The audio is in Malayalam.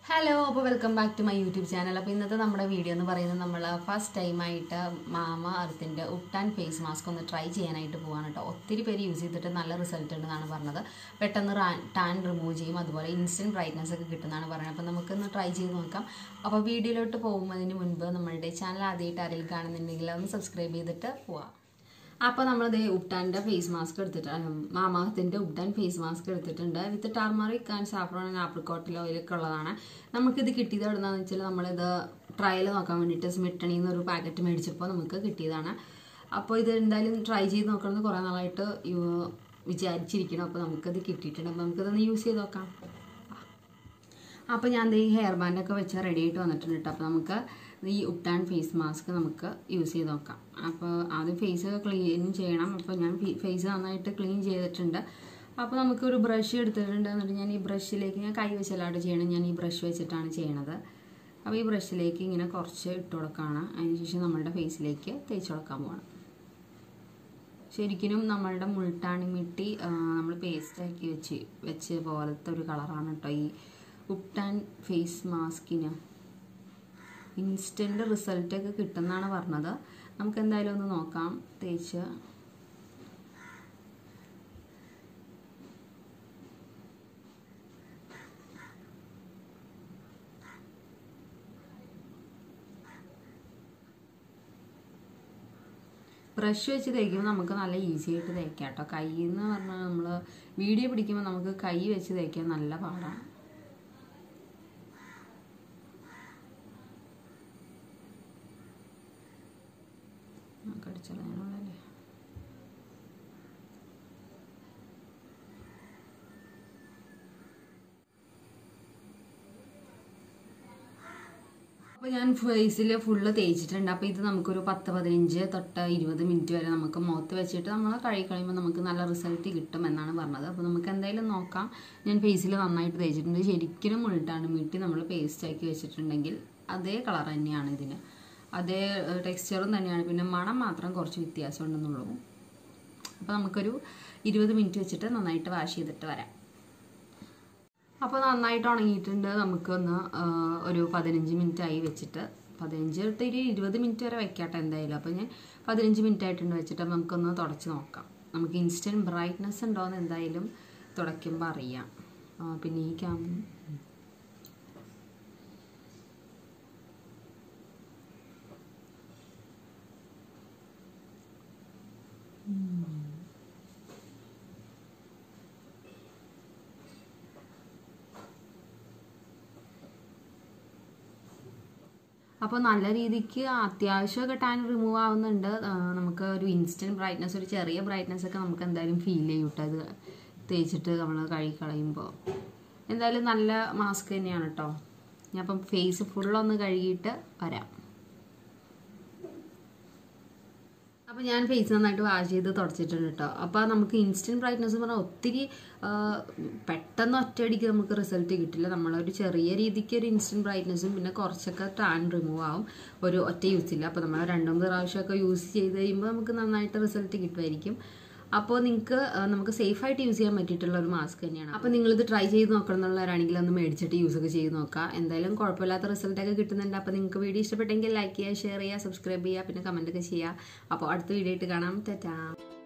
ഹലോ അപ്പോൾ welcome back to my YouTube channel അപ്പോൾ ഇന്നത്തെ നമ്മുടെ വീഡിയോ എന്ന് പറയുന്നത് നമ്മൾ ഫസ്റ്റ് ടൈമായിട്ട് മാമ അർത്തിൻ്റെ ഉട്ടാൻ ഫേസ് മാസ്ക് ഒന്ന് ട്രൈ ചെയ്യാനായിട്ട് പോവാണ് കേട്ടോ ഒത്തിരി പേര് യൂസ് ചെയ്തിട്ട് നല്ല റിസൾട്ട് ഉണ്ടെന്നാണ് പറഞ്ഞത് പെട്ടെന്ന് ടാൻ റിമൂവ് ചെയ്യും അതുപോലെ ഇൻസ്റ്റൻറ്റ് ബ്രൈറ്റ്നസ് ഒക്കെ കിട്ടുന്നതാണ് പറയുന്നത് അപ്പോൾ നമുക്കൊന്ന് ട്രൈ ചെയ്ത് നോക്കാം അപ്പോൾ വീഡിയോയിലോട്ട് പോകുന്നതിന് മുൻപ് നമ്മളുടെ ചാനൽ ആദ്യമായിട്ട് ആരെങ്കിലും കാണുന്നുണ്ടെങ്കിൽ ഒന്ന് സബ്സ്ക്രൈബ് ചെയ്തിട്ട് പോവാം അപ്പോൾ നമ്മളത് ഉപ്ടാൻ്റെ ഫേസ് മാസ്ക് എടുത്തിട്ട് മാമാഹത്തിൻ്റെ ഉപ്ടാൻ ഫേസ് മാസ്ക് എടുത്തിട്ടുണ്ട് with turmeric and saffron and ആപ്രിക്കോട്ടിൽ ഓയിലൊക്കെ ഉള്ളതാണ് നമുക്കിത് കിട്ടിയത് എവിടെന്നാന്ന് വെച്ചാൽ നമ്മളിത് ട്രയൽ നോക്കാൻ വേണ്ടിയിട്ട് സ്മിട്ടണിൽ നിന്ന് ഒരു പാക്കറ്റ് മേടിച്ചപ്പോൾ നമുക്ക് കിട്ടിയതാണ് അപ്പോൾ ഇത് എന്തായാലും ട്രൈ ചെയ്ത് നോക്കണമെന്ന് കുറേ നാളായിട്ട് യു- വിചാരിച്ചിരിക്കണം അപ്പോൾ നമുക്കത് കിട്ടിയിട്ടുണ്ട് അപ്പോൾ നമുക്കിതൊന്ന് യൂസ് ചെയ്ത് നോക്കാം അപ്പോൾ ഞാൻ ദേ ഈ ഹെയർ ബാൻഡൊക്കെ വെച്ച് റെഡി ആയിട്ട് വന്നിട്ടുണ്ട് കേട്ടോ അപ്പോൾ നമുക്ക് ഈ ഉപ്ടാൻ ഫേസ് മാസ്ക് നമുക്ക് യൂസ് ചെയ്ത് നോക്കാം അപ്പോൾ ആദ്യം ഫേസ് ക്ലീൻ ചെയ്യണം അപ്പോൾ ഞാൻ ഫേസ് നന്നായിട്ട് ക്ലീൻ ചെയ്തിട്ടുണ്ട് അപ്പോൾ നമുക്കൊരു ബ്രഷ് എടുത്തിട്ടുണ്ട് എന്നിട്ട് ഞാൻ ഈ ബ്രഷിലേക്ക് ഞാൻ കൈ വെച്ചല്ലാണ്ട് ചെയ്യണം ഞാൻ ഈ ബ്രഷ് വെച്ചിട്ടാണ് ചെയ്യണത് അപ്പോൾ ഈ ബ്രഷിലേക്ക് ഇങ്ങനെ കുറച്ച് ഇട്ട് കൊടുക്കുകയാണ് അതിനുശേഷം നമ്മളുടെ ഫേസിലേക്ക് തേച്ച് കൊടുക്കാൻ പോകണം ശരിക്കും നമ്മളുടെ മുൾട്ടാണി മിട്ടി നമ്മൾ പേസ്റ്റാക്കി വെച്ച് വെച്ച് പോലത്തെ ഒരു കളറാണ് കേട്ടോ ഈ ഉപ്ടാൻ ഫേസ് മാസ്കിന് ഇൻസ്റ്റൻറ്റ് റിസൾട്ടൊക്കെ കിട്ടുമെന്നാണ് പറഞ്ഞത് നമുക്ക് എന്തായാലും ഒന്ന് നോക്കാം തേച്ച് ബ്രഷ് വെച്ച് തേക്കുമ്പോൾ നമുക്ക് നല്ല ഈസി ആയിട്ട് തേക്കാം കേട്ടോ കയ്യിൽ നിന്ന് പറഞ്ഞാൽ നമ്മൾ വീഡിയോ പിടിക്കുമ്പോൾ നമുക്ക് കൈ വെച്ച് തേക്കാൻ നല്ല പാടാണ് കടിച്ചളയാനുള്ളല്ലേ അപ്പോൾ ഞാൻ ഫേസിൽ ഫുള്ള് തേച്ചിട്ടുണ്ട് അപ്പോൾ ഇത് നമുക്കൊരു പത്ത് പതിനഞ്ച് തൊട്ട് ഇരുപത് മിനിറ്റ് വരെ നമുക്ക് മുഖത്ത് വെച്ചിട്ട് നമ്മൾ കഴുകി കഴിയുമ്പോൾ നമുക്ക് നല്ല റിസൾട്ട് കിട്ടും എന്നാണ് പറഞ്ഞത് അപ്പോൾ നമുക്ക് എന്തായാലും നോക്കാം ഞാൻ ഫേസിൽ നന്നായിട്ട് തേച്ചിട്ടുണ്ട് ശരിക്കും മുള്ളിട്ടാണ് മീട്ടി നമ്മൾ പേസ്റ്റ് ആക്കി വെച്ചിട്ടുണ്ടെങ്കിൽ അതേ കളർ തന്നെയാണ് ഇതിന് അതേ ടെക്സ്ചറും തന്നെയാണ് പിന്നെ മണം മാത്രം കുറച്ച് വ്യത്യാസം ഉണ്ടെന്നുള്ളൂ അപ്പോൾ നമുക്കൊരു ഇരുപത് മിനിറ്റ് വെച്ചിട്ട് നന്നായിട്ട് വാഷ് ചെയ്തിട്ട് വരാം അപ്പോൾ നന്നായിട്ട് ഉണങ്ങിയിട്ടുണ്ട് നമുക്കൊന്ന് ആ, ഒരു പതിനഞ്ച് മിനിറ്റ് ആയി വെച്ചിട്ട് പതിനഞ്ച് തൊട്ട് ഒരു ഇരുപത് മിനിറ്റ് വരെ വെക്കാട്ടെ എന്തായാലും അപ്പോൾ ഞാൻ പതിനഞ്ച് മിനിറ്റ് ആയിട്ടുണ്ട് വെച്ചിട്ട് അപ്പോൾ നമുക്കൊന്ന് തുടച്ച് നോക്കാം നമുക്ക് ഇൻസ്റ്റൻറ്റ് ബ്രൈറ്റ്നസ് ഉണ്ടോയെന്ന് എന്തായാലും തുടയ്ക്കുമ്പോൾ അറിയാം ആ, പിന്നെ ഈ ക്യാം അപ്പോൾ നല്ല രീതിക്ക് അത്യാവശ്യമൊക്കെ ടാൻ റിമൂവ് ആവുന്നുണ്ട് ആ, നമുക്ക് ഒരു ഇൻസ്റ്റൻറ്റ് ബ്രൈറ്റ്നസ് ഒരു ചെറിയ ബ്രൈറ്റ്നസ് ഒക്കെ നമുക്ക് എന്തായാലും ഫീൽ ചെയ്യും കേട്ടോ ഇത് തേച്ചിട്ട് നമ്മൾ കഴുകി കളയുമ്പോൾ എന്തായാലും നല്ല മാസ്ക് തന്നെയാണ് കേട്ടോ ഞാൻ അപ്പം ഫേസ് ഫുള്ളൊന്ന് കഴുകിയിട്ട് വരാം അപ്പോൾ ഞാൻ ഫേസ് നന്നായിട്ട് വാഷ് ചെയ്ത് തുടച്ചിട്ടുണ്ട് കേട്ടോ അപ്പോൾ നമുക്ക് ഇൻസ്റ്റൻറ്റ് ബ്രൈറ്റ്നസ് എന്ന് പറഞ്ഞാൽ ഒത്തിരി ആ, പെട്ടെന്ന് ഒറ്റയടിക്ക് നമുക്ക് റിസൾട്ട് കിട്ടില്ല നമ്മളൊരു ചെറിയ രീതിക്ക് ഒരു ഇൻസ്റ്റൻറ്റ് ബ്രൈറ്റ്നസ്സും പിന്നെ കുറച്ചൊക്കെ ടാൻ റിമൂവ് ആവും ഒരു ഒറ്റ യൂസ് ഇല്ല അപ്പോൾ നമ്മൾ രണ്ട് മൂന്ന് പ്രാവശ്യമൊക്കെ യൂസ് ചെയ്ത് കഴിയുമ്പോൾ നമുക്ക് നന്നായിട്ട് റിസൾട്ട് കിട്ടുമായിരിക്കും അപ്പോൾ നിങ്ങൾക്ക് നമുക്ക് സേഫായിട്ട് യൂസ് ചെയ്യാൻ പറ്റിയിട്ടുള്ള ഒരു മാസ്ക് തന്നെയാണ് അപ്പോൾ നിങ്ങളിത് ട്രൈ ചെയ്ത് നോക്കണം എന്നുള്ളവരാണെങ്കിൽ ഒന്ന് മേടിച്ചിട്ട് യൂസ് ഒക്കെ ചെയ്ത് നോക്കുക എന്തായാലും കുഴപ്പമില്ലാത്ത റിസൾട്ടൊക്കെ കിട്ടുന്നുണ്ട് അപ്പോൾ നിങ്ങൾക്ക് വീഡിയോ ഇഷ്ടപ്പെട്ടെങ്കിൽ ലൈക്ക് ചെയ്യുക ഷെയർ ചെയ്യുക സബ്സ്ക്രൈബ് ചെയ്യുക പിന്നെ കമൻ്റ് ഒക്കെ ചെയ്യുക അപ്പോൾ അടുത്ത വീഡിയോ ആയിട്ട് കാണാം ടാറ്റാ